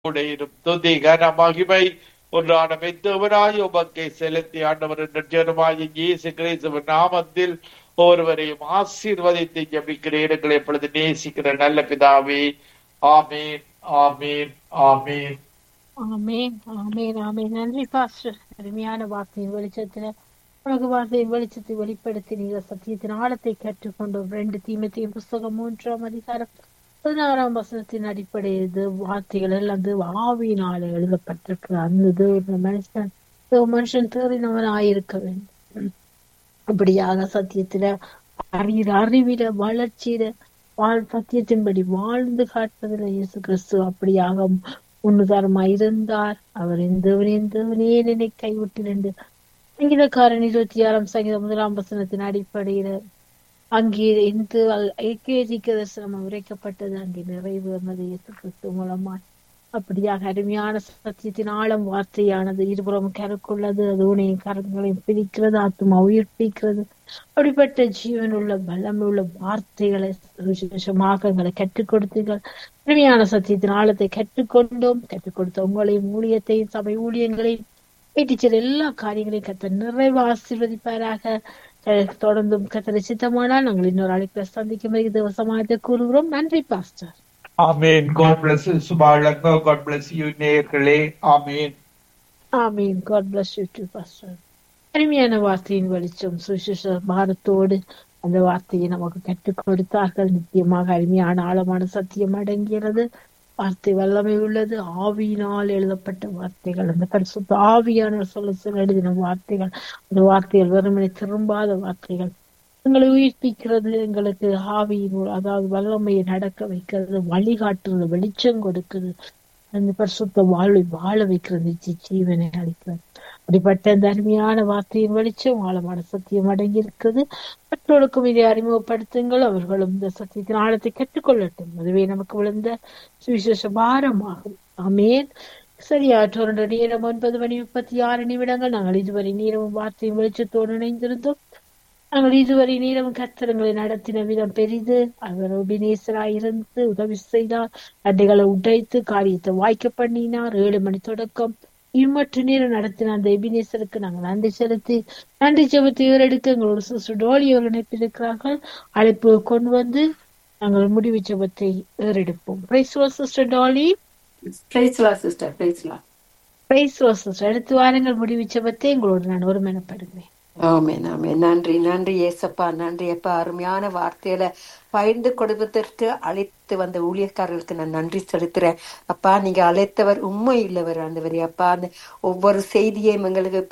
உடையிடும் துதி கன மகிமை ஒன்றான மெத்தவனாய் உமக்கை செலுத்தி ஆண்டவர் நெஞ்சருமாய் இயேசு கிறிஸ்துவின் நாமத்தில் ஒருவரையும் ஆசீர்வதித்து ஜபிக்கிற இடங்களை எப்பொழுது நேசிக்கிற நல்ல பிதாவே ஆமீன் ஆமீன் ஆமீன் ஆமேன் ஆமேன் ஆமேன் நன்றி பாஸ்டர் அருமையான வார்த்தையின் வெளிச்சத்துல உலக வார்த்தையின் வெளிச்சத்தை வெளிப்படுத்தி நீங்கள் சத்தியத்தின் ஆழத்தை கற்றுக்கொண்டோம் ரெண்டு தீமத்தையும் புஸ்தகம் மூன்றாம் அதிகாரம் பதினாறாம் வசனத்தின் அடிப்படையில் இது வார்த்தைகள் எல்லாம் அது ஆவியினால எழுதப்பட்டிருக்கு அந்த இது ஒரு மனுஷன் ஒரு மனுஷன் தேறினவன் ஆயிருக்க வேண்டும் அப்படியாக சத்தியத்துல அறிகிற அறிவில வளர்ச்சியில வாழ் சத்தியத்தின்படி வாழ்ந்து காட்டுவதில் இயேசு கிறிஸ்து அப்படியாக உன்னுதாரமாய் இருந்தார் அவர் எந்தவனே எந்தவனே என்னை கைவிட்டிரண்டு சங்கீதக்காரன் இருபத்தி ஆறாம் சங்கீதம் முதலாம் வசனத்தின் அடிப்படையில அங்கே எந்த ஏகேஜிக்க தரிசனம் உரைக்கப்பட்டது அங்கே நிறைவேறினது இயேசு கிறிஸ்து மூலமாய் அப்படியாக அருமையான சத்தியத்தின் ஆழம் வார்த்தையானது இருபுறம் கருக்குள்ளது அது உனையும் கரங்களையும் பிரிக்கிறது ஆத்மா உயிர்ப்பிக்கிறது அப்படிப்பட்ட ஜீவனுள்ள பலமுள்ள வார்த்தைகளை விசேஷமாக எங்களை கற்றுக் கொடுத்தீர்கள் அருமையான சத்தியத்தின் ஆழத்தை கற்றுக்கொண்டோம் கற்றுக் கொடுத்த உங்களையும் ஊழியத்தையும் சபை ஊழியங்களையும் வீட்டுச்சல் எல்லா காரியங்களையும் கத்த நிறைவு ஆசீர்வதிப்பாராக தொடர்ந்தும் கத்தரை சித்தமானால் நாங்கள் இன்னொரு அழைப்பில் சந்திக்கும் வரை திவசமாக கூறுகிறோம் நன்றி பாஸ்டர் ஆமீன் God bless you சுபாலங்க God bless you நேயர்களே ஆமீன் ஆமீன் God bless you too pastor அருமையான வார்த்தையின் வெளிச்சம் சுவிசேஷ பாரத்தோடு அந்த வார்த்தையை நமக்கு கற்றுக் கொடுத்தார்கள் நிச்சயமாக அருமையான ஆழமான சத்தியம் அடங்கிறது வார்த்தை வல்லமை உள்ளது ஆவியினால் எழுதப்பட்ட வார்த்தைகள் அந்த பரிசுத்த ஆவியான சொல்ல சொல்ல எழுதின வார்த்தைகள் அந்த வார்த்தைகள் வெறுமனை திரும்பாத வார்த்தைகள் எங்களை உயிர்ப்பிக்கிறது எங்களுக்கு ஆவியின் அதாவது வல்லமையை நடக்க வைக்கிறது வழிகாட்டுறது வெளிச்சம் கொடுக்குது அந்த பரிசுத்த வாழ்வை வாழ வைக்கிறது நிச்சய ஜீவனை அளிக்கிறது அப்படிப்பட்ட அந்த அருமையான வார்த்தையின் வெளிச்சம் ஆழமான சத்தியம் அடங்கி இருக்குது மற்றவர்களுக்கும் இதை அறிமுகப்படுத்துங்கள் அவர்களும் இந்த சத்தியத்தின் ஆழத்தை கற்றுக்கொள்ளட்டும் அதுவே நமக்கு விழுந்த சுவிசேஷ பாரமாகும் ஆமேன் சரியா டொரண்டோ நேரம் ஒன்பது மணி முப்பத்தி ஆறு நிமிடங்கள் நாங்கள் இதுவரை நேரமும் வார்த்தையின் வெளிச்சத்தோடு இணைந்திருந்தோம் நாங்கள் இதுவரை நேரம் கத்திரங்களை நடத்தின விதம் பெரிது அவர் உபிநேசராயிருந்து உதவி செய்தார் அட்டைகளை உடைத்து காரியத்தை வாய்க்க பண்ணினார் ஏழு மணி தொடக்கம் இம்மற்ற நேரம் நடத்தின அந்த எபினேசருக்கு நாங்கள் நன்றி செலுத்தி நன்றி செலுத்தி ஏறெடுக்க எங்களோட சிஸ்டர் டோலி அவர் இணைப்பிருக்கிறார்கள் அழைப்பு கொண்டு வந்து நாங்கள் முடிவு ஜபத்தை ஏறெடுப்போம் பிரைஸ் சிஸ்டர் டாலி பிரைஸ்லா சிஸ்டர் பிரைஸ்லா பிரைஸ் சிஸ்டர் எடுத்து வாருங்கள் முடிவு ஜபத்தை எங்களோடு நான் ஒருமனப்படுகிறேன் ஆமேன் ஆமேன் நன்றி நன்றி ஏசப்பா நன்றி அப்பா அருமையான வார்த்தையில பகிர்ந்து கொடுப்பதற்கு அழைத்து வந்த ஊழியக்காரர்களுக்கு நான் நன்றி செலுத்துறேன் அப்பா நீங்க அழைத்தவர் உண்மை இல்லவர் ஆண்டவரே அப்பா அந்த ஒவ்வொரு செய்தியையும் எங்களுக்கு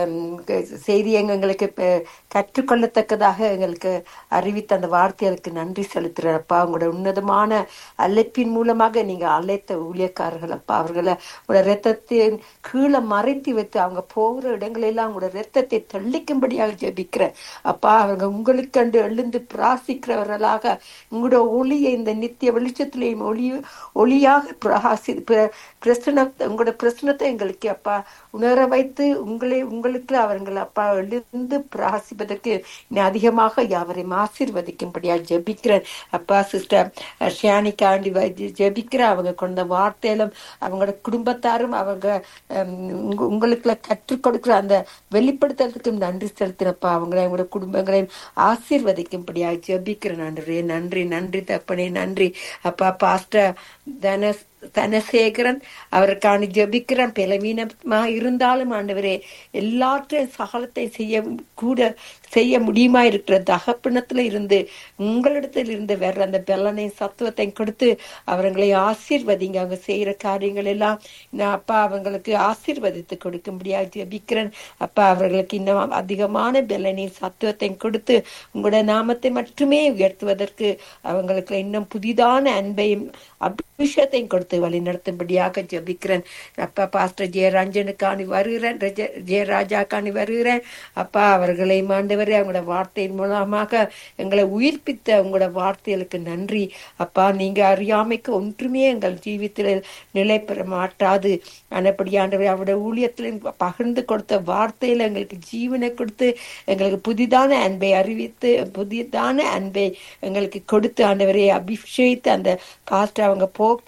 செய்தியை எங்களுக்கு கற்றுக்கொள்ளத்தக்கதாக எங்களுக்கு அறிவித்த அந்த வார்த்தைகளுக்கு நன்றி செலுத்துறேன் அப்பா உங்களோட உன்னதமான அழைப்பின் மூலமாக நீங்க அழைத்த ஊழியக்காரர்கள் அப்பா அவர்களை உங்களோட ரத்தத்தின் கீழே மறைத்து வைத்து அவங்க போகிற இடங்களெல்லாம் உங்களோட ரத்தத்தை தெளிக்கும்படியாக ஜெபிக்கிறேன் அப்பா அவங்க உங்களுக்கு கண்டு எழுந்து பிராசிக்கிறவர்களாக உங்களோட ஒளியை இந்த நித்திய வெளிச்சத்திலேயும் ஒளி ஒளியாக பிரகாசி பிரசனத்தை உங்களோட பிரசனத்தை எங்களுக்கு அப்பா உணர வைத்து உங்களை உங்களுக்கு அவர்கள் அப்பா எழுந்து பிரகாசிப்பதற்கு இன்னும் அதிகமாக யாவரையும் ஆசீர்வதிக்கும்படியா ஜெபிக்கிறேன் அப்பா சிஸ்டர் ஷியானிக்காண்டி ஜெபிக்கிற அவங்க கொண்ட வார்த்தையிலும் அவங்களோட குடும்பத்தாரும் அவங்க உங்களுக்கு கற்றுக் கொடுக்கிற அந்த வெளிப்படுத்துறதுக்கும் நன்றி செலுத்தினப்பா அவங்களை அவங்களோட குடும்பங்களையும் ஆசீர்வதிக்கும்படியா ஜெபிக்கிறேன் நன்றி நன்றி நன்றி தப்பனே நன்றி அப்பா பாஸ்டர் தனஸ் தனசேகரன் அவருக்கான ஜபிக்கிறான் பலவீனமா இருந்தாலும் ஆண்டவரே எல்லாற்றையும் சகலத்தை செய்ய கூட செய்ய முடியுமா இருக்கிற தகப்பணத்துல இருந்து உங்களிடத்தில் இருந்து வர்ற அந்த பெல்லனை சத்துவத்தை கொடுத்து அவர்களை ஆசீர்வதிங்க அவங்க செய்யற காரியங்கள் எல்லாம் நான் அப்பா அவங்களுக்கு ஆசீர்வதித்து கொடுக்கும்படியா ஜபிக்கிறேன் அப்பா அவர்களுக்கு இன்னும் அதிகமான பெல்லனை சத்துவத்தை கொடுத்து உங்களோட நாமத்தை மட்டுமே உயர்த்துவதற்கு அவங்களுக்கு இன்னும் புதிதான அன்பையும் அபிஷேகத்தையும் கொடுத்து வழி நடத்தும்படியாக ஜபிக்கிறேன் அப்பா பாஸ்டர் ஜெயராஜனுக்காணி வருகிறேன் ஜெயராஜாக்காணி வருகிறேன் அப்பா அவர்களை மாண்டவரே அவங்களோட வார்த்தையின் மூலமாக எங்களை உயிர்ப்பித்த உங்களோட வார்த்தைகளுக்கு நன்றி அப்பா நீங்க அறியாமைக்கு ஒன்றுமே எங்கள் ஜீவித்தில் நிலை பெற மாட்டாது ஆனப்படியாண்டவர் அவருடைய ஊழியத்தில் பகிர்ந்து கொடுத்த வார்த்தையில எங்களுக்கு ஜீவனை கொடுத்து எங்களுக்கு புதிதான அன்பை அறிவித்து புதிதான அன்பை எங்களுக்கு கொடுத்து ஆண்டவரை அபிஷேகித்து அந்த பாஸ்டர் அவங்க போக்கிலும் வர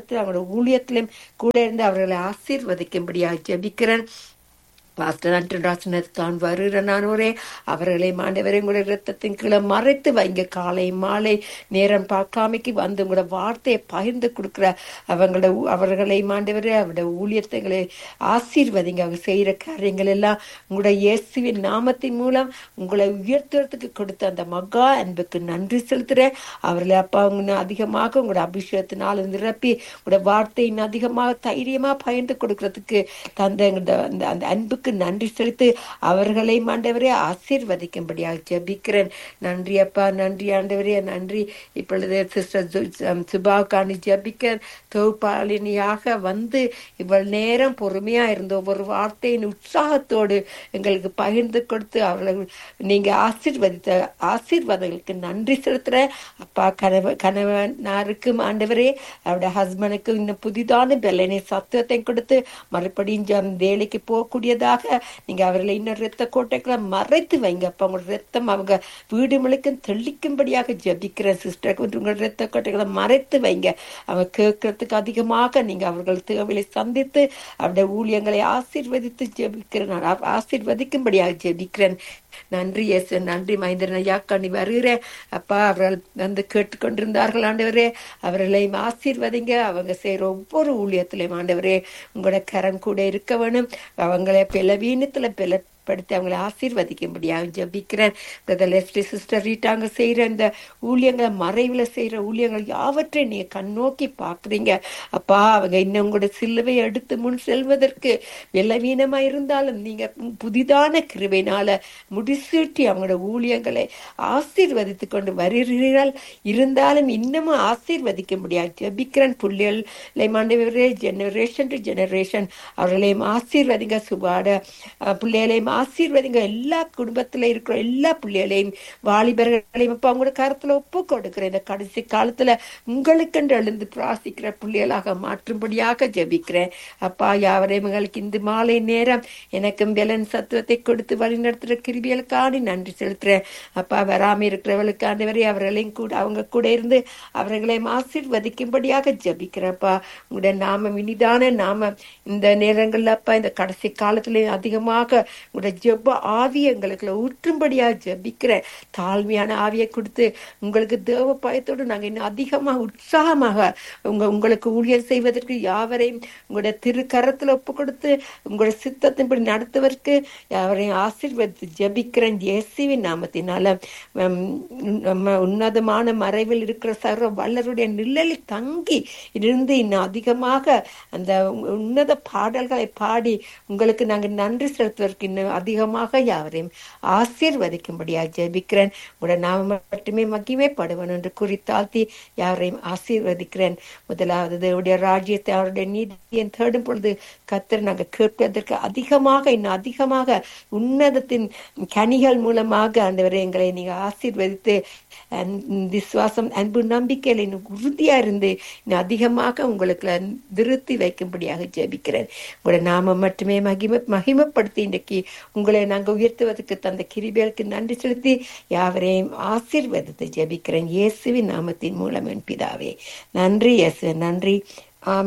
வியாபாரத்தில் அவங்களோட ஊழியத்திலும் கூட இருந்து அவர்களை ஆசீர்வதிக்கும்படியாக ஜெபிக்கிறேன் பாஸ்டர் அன்றாசனத் தான் வருகிற நானோரே அவர்களை மாண்டவரை உங்களுடைய ரத்தத்தின் கீழே மறைத்து வைங்க காலை மாலை நேரம் பார்க்காமைக்கு வந்து உங்களோட வார்த்தையை பகிர்ந்து கொடுக்குற அவங்களோட ஊ- அவர்களை மாண்டவரே அவருடைய ஊழியத்தைகளை ஆசீர்வதிங்க அவங்க செய்கிற காரியங்கள் எல்லாம் உங்களோட இயேசுவின் நாமத்தின் மூலம் உங்களை உயர்த்துறதுக்கு கொடுத்த அந்த மகா அன்புக்கு நன்றி செலுத்துறேன் அவர்களை அப்பா அவங்க அதிகமாக உங்களோட அபிஷேகத்தினால் நிரப்பி உங்களோட வார்த்தை இன்னும் அதிகமாக தைரியமா பகிர்ந்து கொடுக்கறதுக்கு தந்த இந்த- அந்த அந்த அன்புக்கு நன்றி செலுத்து அவர்களை ஆண்டவரே ஆசீர்வதிக்கும்படியாக ஜெபிக்கிறேன் நன்றி அப்பா நன்றி ஆண்டவரே நன்றி இப்பொழுது சிஸ்டர் சுபா காணி ஜெபிக்க தொகுப்பாளினியாக வந்து இவ்வளவு நேரம் பொறுமையா இருந்த ஒவ்வொரு வார்த்தையின் உற்சாகத்தோடு எங்களுக்கு பகிர்ந்து கொடுத்து அவர்களை நீங்க ஆசீர்வதித்த ஆசீர்வாதங்களுக்கு நன்றி செலுத்துறேன் அப்பா கணவ கணவனாருக்கும் ஆண்டவரே அவருடைய ஹஸ்பண்டுக்கு இன்னும் புதிதான பெல்லனை சத்துவத்தை கொடுத்து மறுபடியும் ஜம் வேலைக்கு போகக்கூடியதாக நீங்க அவர்களை இன்னும் ரத்த கோட்டைகளை மறைத்து வைங்க அப்ப உங்களோட ரத்தம் அவங்க வீடு முழுக்கும் தெளிக்கும்படியாக ஜபிக்கிற சிஸ்டர் உங்களோட ரத்த கோட்டைகளை மறைத்து வைங்க அவங்க கேட்கறதுக்கு அதிகமாக நீங்க அவர்கள் தேவையை சந்தித்து அவருடைய ஊழியங்களை ஆசீர்வதித்து ஜெபிக்கிறேன் ஆ- ஆசீர்வதிக்கும்படியாக ஜெபிக்கிறேன் நன்றி இயேசு நன்றி மகேந்திரன் ஐயா கண்ணி வருகிறேன் அப்பா அவர்கள் வந்து கேட்டுக்கொண்டிருந்தார்கள் ஆண்டவரே அவர்களையும் ஆசீர்வதிங்க அவங்க செய்யற ஒவ்வொரு ஊழியத்திலையும் ஆண்டவரே உங்களோட கரம் கூட இருக்க வேணும் அவங்களை பிளவீனத்துல பிள படுத்தி அவங்களை ஆசீர்வதிக்கும்படியாக ஜெபிக்கிறேன் பிரதர் லெஸ்டி சிஸ்டர் ரீட்டாங்க செய்யற இந்த ஊழியங்களை மறைவுல செய்யற ஊழியங்கள் யாவற்றையும் நீங்க கண்ணோக்கி பாக்குறீங்க அப்பா அவங்க இன்னும் உங்களோட சிலுவை எடுத்து முன் செல்வதற்கு விலவீனமா இருந்தாலும் நீங்க புதிதான கிருபையினால முடிசூட்டி அவங்களோட ஊழியங்களை ஆசீர்வதித்து கொண்டு வருகிறீர்கள் இருந்தாலும் இன்னமும் ஆசீர்வதிக்க முடியாது ஜெபிக்கிறேன் புள்ளிகளை மாண்டவரே ஜெனரேஷன் டு ஜெனரேஷன் அவர்களையும் ஆசீர்வதிங்க சுபாட அஹ், பிள்ளைகளையும் ஆசீர்வதிங்க எல்லா குடும்பத்துல இருக்கிற எல்லா பிள்ளைகளையும் வாலிபர்களையும் இப்ப அவங்களோட கருத்துல ஒப்பு கொடுக்கிறேன் இந்த கடைசி காலத்துல உங்களுக்கென்று எழுந்து பிராசிக்கிற பிள்ளைகளாக மாற்றும்படியாக ஜெபிக்கிறேன் அப்பா யாவரையும் எங்களுக்கு இந்த மாலை நேரம் எனக்கும் பெலன் சத்துவத்தை கொடுத்து வழிநடத்துற கிருபிகளுக்காண்டி நன்றி செலுத்துறேன் அப்பா வராம இருக்கிறவர்களுக்கு ஆண்டவரே அவர்களையும் கூட அவங்க கூட இருந்து அவர்களையும் ஆசீர்வதிக்கும்படியாக ஜெபிக்கிறப்பா உங்களுடைய நாமம் இனிதான நாமம் இந்த நேரங்கள்ல அப்பா இந்த கடைசி காலத்துல அதிகமாக உங்களுடைய ஜெப ஆவியை எங்களுக்கு ஊற்றும்படியாக ஜெபிக்கிறேன் தாழ்மையான ஆவியை கொடுத்து உங்களுக்கு தேவ பயத்தோடு நாங்க இன்னும் அதிகமாக உற்சாகமாக உங்க உங்களுக்கு ஊழியர் செய்வதற்கு யாவரையும் உங்களுடைய திருக்கரத்துல ஒப்பு கொடுத்து உங்களுடைய சித்தத்தின்படி நடத்துவதற்கு யாவரையும் ஆசீர்வதித்து ஜெபிக்கிறேன் இயேசுவின் நாமத்தினால உம், நம்ம உன்னதமான மறைவில் இருக்கிற சர்வ வல்லருடைய நிழலில் தங்கி இருந்து இன்னும் அதிகமாக அந்த உன்னத பாடல்களை பாடி உங்களுக்கு நாங்க நன்றி செலுத்துவதற்கு இன்னும் அதிகமாக யாவரையும் ஆசீர்வதிக்கும்படியாக ஜெபிக்கிறேன் உடைய நாம மட்டுமே மகிமைப்படுவன் என்று குறித்தாழ்த்தி யாவரையும் ஆசீர்வதிக்கிறேன் முதலாவது தேவனுடைய ராஜ்யத்தை அவருடைய நீதியை தேடும் பொழுது கத்தர் நாங்கள் கேட்பதற்கு அதிகமாக இன்னும் அதிகமாக உன்னதத்தின் கனிகள் மூலமாக ஆண்டவரை எங்களை நீங்க ஆசீர்வதித்து அன்- விசுவாசம் அன்பு நம்பிக்கையில இன்னும் உறுதியா இருந்து இன்னும் அதிகமாக உங்களுக்கு திருத்தி வைக்கும்படியாக ஜெபிக்கிறேன் உங்களோட நாம மட்டுமே மகிமை மகிமைப்படுத்தி இன்றைக்கு உங்களை நாங்க உயர்த்துவதற்கு தந்த கிருபைகளுக்கு நன்றி செலுத்தி யாவரையும் ஆசீர்வதித்து ஜெபிக்கிறேன் இயேசுவின் நாமத்தின் மூலம் என் பிதாவே நன்றி இயேசு நன்றி